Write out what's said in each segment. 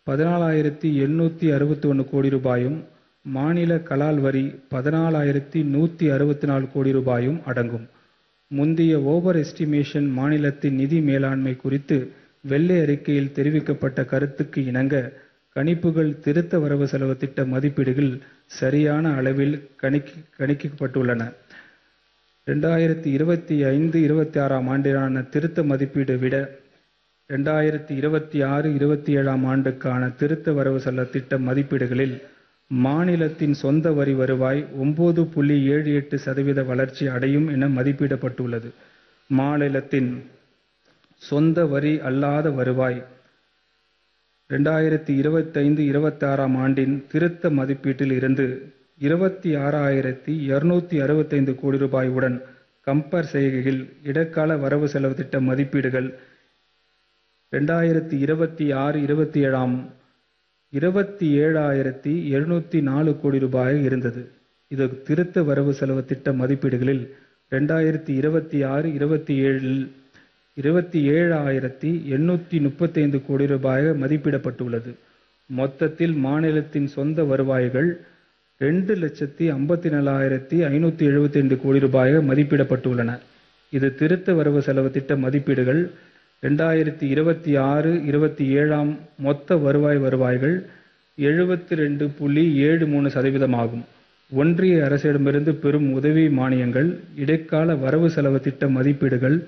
பதினாலாயிரத்தி எண்ணூத்தி அறுபத்தி ஒன்று கோடி ரூபாயும் மாநில கலால் வரி பதினாலாயிரத்தி நூத்தி அறுபத்தி நாலு கோடி ரூபாயும் அடங்கும் முந்தைய ஓவர் எஸ்டிமேஷன் மாநிலத்தின் நிதி மேலாண்மை குறித்து வெள்ளை அறிக்கையில் தெரிவிக்கப்பட்ட கருத்துக்கு இணங்க கணிப்புகள் திருத்த வரவு செலவு திட்ட மதிப்பீடுகள் சரியான அளவில் கணிக்கப்பட்டுள்ளன ரெண்டாயிரத்தி இருபத்தி ஐந்து இருபத்தி ஆறாம் ஆண்டிலான திருத்த மதிப்பீடு விட ரெண்டாயிரத்தி இருபத்தி ஆறு இருபத்தி ஏழாம் ஆண்டுக்கான திருத்த வரவு செலவு திட்ட மதிப்பீடுகளில் மாநிலத்தின் சொந்த வரி வருவாய் ஒன்பது புள்ளி ஏழு எட்டு சதவீத வளர்ச்சி அடையும் என மதிப்பிடப்பட்டுள்ளது மாநிலத்தின் சொந்த வரி அல்லாத வருவாய் ரெண்டாயிரத்தி இருபத்தைந்து இருபத்தாறாம் ஆண்டின் திருத்த மதிப்பீட்டில் இருந்து இருபத்தி ஆறாயிரத்தி இருநூத்தி அறுபத்தைந்து கோடி ரூபாயுடன் கம்பேர் செய்கையில் இடைக்கால வரவு செலவு திட்ட மதிப்பீடுகள் ரெண்டாயிரத்தி இருபத்தி ஆறு இருபத்தி ஏழாம் இருபத்தி ஏழாயிரத்தி எழுநூத்தி நாலு கோடி ரூபாய் இருந்தது இது திருத்த வரவு செலவு திட்ட மதிப்பீடுகளில் ரெண்டாயிரத்தி இருபத்தி ஆறு இருபத்தி ஏழில் இருபத்தி ஏழாயிரத்தி எண்ணூத்தி முப்பத்தைந்து கோடி ரூபாய் மதிப்பிடப்பட்டுள்ளது மொத்தத்தில் மாநிலத்தின் சொந்த வருவாய்கள் ரெண்டு லட்சத்தி ஐம்பத்தி நாலாயிரத்தி ஐநூத்தி எழுபத்தி ஐந்து கோடி ரூபாய் மதிப்பிடப்பட்டுள்ளன இது திருத்த வரவு செலவு திட்ட மதிப்பீடுகள் ரெண்டாயிரத்தி இருபத்தி ஆறு இருபத்தி ஏழாம் மொத்த வருவாய் வருவாய்கள் எழுபத்தி ரெண்டு புள்ளி ஏழு மூணு சதவீதமாகும் ஒன்றிய அரசிடமிருந்து பெறும் உதவி மானியங்கள் இடைக்கால வரவு செலவு திட்ட மதிப்பீடுகள்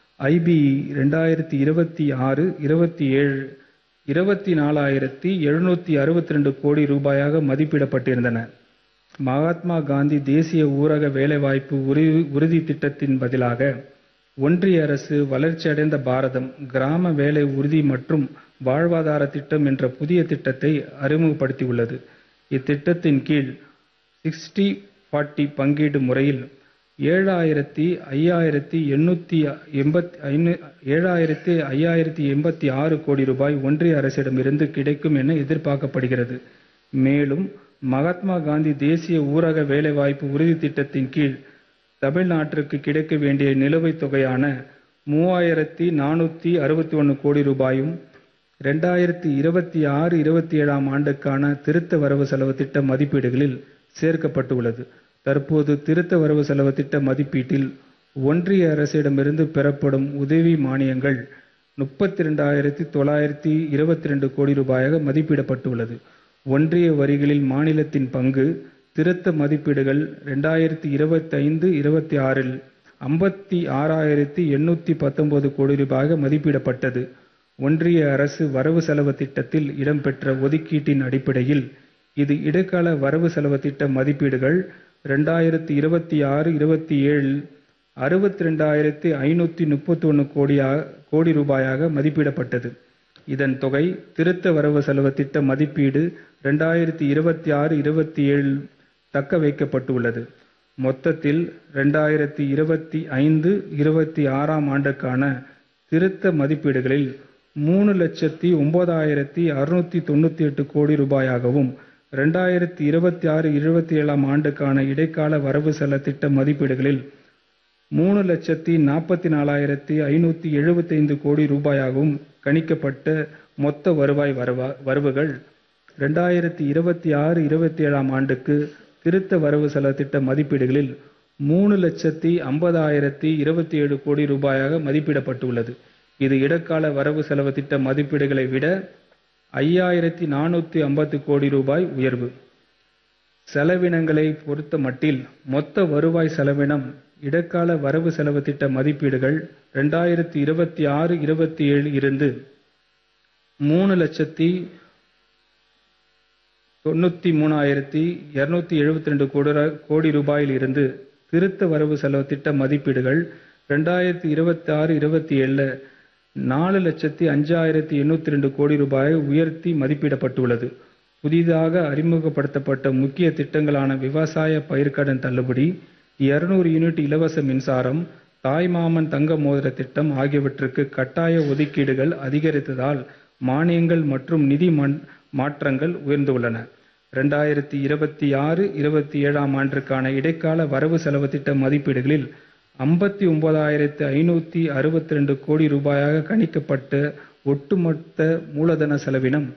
ஐபிஇ ரெண்டாயிரத்தி இருபத்தி ஆறு இருபத்தி ஏழு இருபத்தி நாலாயிரத்தி எழுநூத்தி அறுபத்தி ரெண்டு கோடி ரூபாயாக மதிப்பிடப்பட்டிருந்தன மகாத்மா காந்தி தேசிய ஊரக வேலைவாய்ப்பு உறுதி திட்டத்தின் பதிலாக ஒன்றிய அரசு வளர்ச்சியடைந்த பாரதம் கிராம வேலை உறுதி மற்றும் வாழ்வாதார திட்டம் என்ற புதிய திட்டத்தை அறிமுகப்படுத்தியுள்ளது இத்திட்டத்தின் கீழ் சிக்ஸ்டி ஃபார்ட்டி பங்கீடு முறையில் ஏழாயிரத்தி ஐயாயிரத்தி எண்ணூத்தி எண்பத்தி ஏழாயிரத்தி ஐயாயிரத்தி எண்பத்தி ஆறு கோடி ரூபாய் ஒன்றிய அரசிடமிருந்து கிடைக்கும் என எதிர்பார்க்கப்படுகிறது மேலும் மகாத்மா காந்தி தேசிய ஊரக வேலைவாய்ப்பு உறுதி திட்டத்தின் கீழ் தமிழ்நாட்டிற்கு கிடைக்க வேண்டிய நிலுவைத் தொகையான மூவாயிரத்தி நானூத்தி அறுபத்தி ஒன்று கோடி ரூபாயும் ரெண்டாயிரத்தி இருபத்தி ஆறு இருபத்தி ஏழாம் ஆண்டுக்கான திருத்த வரவு செலவு திட்ட மதிப்பீடுகளில் சேர்க்கப்பட்டுள்ளது தற்போது திருத்த வரவு செலவு திட்ட மதிப்பீட்டில் ஒன்றிய அரசிடமிருந்து பெறப்படும் உதவி மானியங்கள் முப்பத்தி ரெண்டாயிரத்தி தொள்ளாயிரத்தி இருபத்தி ரெண்டு கோடி ரூபாயாக மதிப்பிடப்பட்டுள்ளது ஒன்றிய வரிகளில் மாநிலத்தின் பங்கு திருத்த மதிப்பீடுகள் ரெண்டாயிரத்தி இருபத்தி ஐந்து இருபத்தி ஆறில் ஐம்பத்தி ஆறாயிரத்தி எண்ணூத்தி பத்தொன்பது கோடி ரூபாயாக மதிப்பிடப்பட்டது ஒன்றிய அரசு வரவு செலவு திட்டத்தில் இடம்பெற்ற ஒதுக்கீட்டின் அடிப்படையில் இது இடைக்கால வரவு செலவு திட்ட மதிப்பீடுகள் ரெண்டாயிரத்தி இருபத்தி ஆறு இருபத்தி ஏழில் அறுபத்தி ரெண்டாயிரத்தி ஐநூத்தி முப்பத்தி ஒன்று கோடியா கோடி ரூபாயாக மதிப்பிடப்பட்டது இதன் தொகை திருத்த வரவு செலவு திட்ட மதிப்பீடு ரெண்டாயிரத்தி இருபத்தி ஆறு இருபத்தி ஏழில் தக்க வைக்கப்பட்டுள்ளது மொத்தத்தில் ரெண்டாயிரத்தி இருபத்தி ஐந்து இருபத்தி ஆறாம் ஆண்டுக்கான திருத்த மதிப்பீடுகளில் மூணு லட்சத்தி ஒன்பதாயிரத்தி அறுநூத்தி தொண்ணூத்தி எட்டு கோடி ரூபாயாகவும் ரெண்டாயிரத்தி இருபத்தி ஆறு இருபத்தி ஏழாம் ஆண்டுக்கான இடைக்கால வரவு செலவு திட்ட மதிப்பீடுகளில் மூணு லட்சத்தி நாற்பத்தி நாலாயிரத்தி ஐநூத்தி எழுபத்தி ஐந்து கோடி ரூபாயாகவும் கணிக்கப்பட்ட மொத்த வருவாய் வரவா வரவுகள் ரெண்டாயிரத்தி இருபத்தி ஆறு இருபத்தி ஏழாம் ஆண்டுக்கு திருத்த வரவு செலவு திட்ட மதிப்பீடுகளில் மூணு லட்சத்தி ஐம்பதாயிரத்தி இருபத்தி ஏழு கோடி ரூபாயாக மதிப்பிடப்பட்டுள்ளது இது இடைக்கால வரவு செலவு திட்ட மதிப்பீடுகளை விட ஐயாயிரத்தி நானூத்தி ஐம்பத்து கோடி ரூபாய் உயர்வு செலவினங்களை பொறுத்த மட்டில் மொத்த வருவாய் செலவினம் இடைக்கால வரவு செலவு திட்ட மதிப்பீடுகள் ரெண்டாயிரத்தி இருபத்தி ஆறு இருபத்தி ஏழு இருந்து மூணு லட்சத்தி தொண்ணூத்தி மூணாயிரத்தி இருநூத்தி எழுபத்தி ரெண்டு கோடி ரூபாயில் இருந்து திருத்த வரவு செலவு திட்ட மதிப்பீடுகள் ரெண்டாயிரத்தி இருபத்தி ஆறு இருபத்தி ஏழுல நாலு லட்சத்தி அஞ்சாயிரத்தி எண்ணூத்தி ரெண்டு கோடி ரூபாயை உயர்த்தி மதிப்பிடப்பட்டுள்ளது புதிதாக அறிமுகப்படுத்தப்பட்ட முக்கிய திட்டங்களான விவசாய பயிர்க்கடன் தள்ளுபடி இருநூறு யூனிட் இலவச மின்சாரம் தாய்மாமன் தங்க மோதிர திட்டம் ஆகியவற்றுக்கு கட்டாய ஒதுக்கீடுகள் அதிகரித்ததால் மானியங்கள் மற்றும் நிதி மாற்றங்கள் உயர்ந்துள்ளன ரெண்டாயிரத்தி இருபத்தி ஆறு இருபத்தி ஏழாம் ஆண்டிற்கான இடைக்கால வரவு செலவு திட்ட மதிப்பீடுகளில் ஐம்பத்தி ஒன்பதாயிரத்து ஐநூத்தி அறுபத்தி ரெண்டு கோடி ரூபாயாக கணிக்கப்பட்ட ஒட்டுமொத்த மூலதன செலவினம்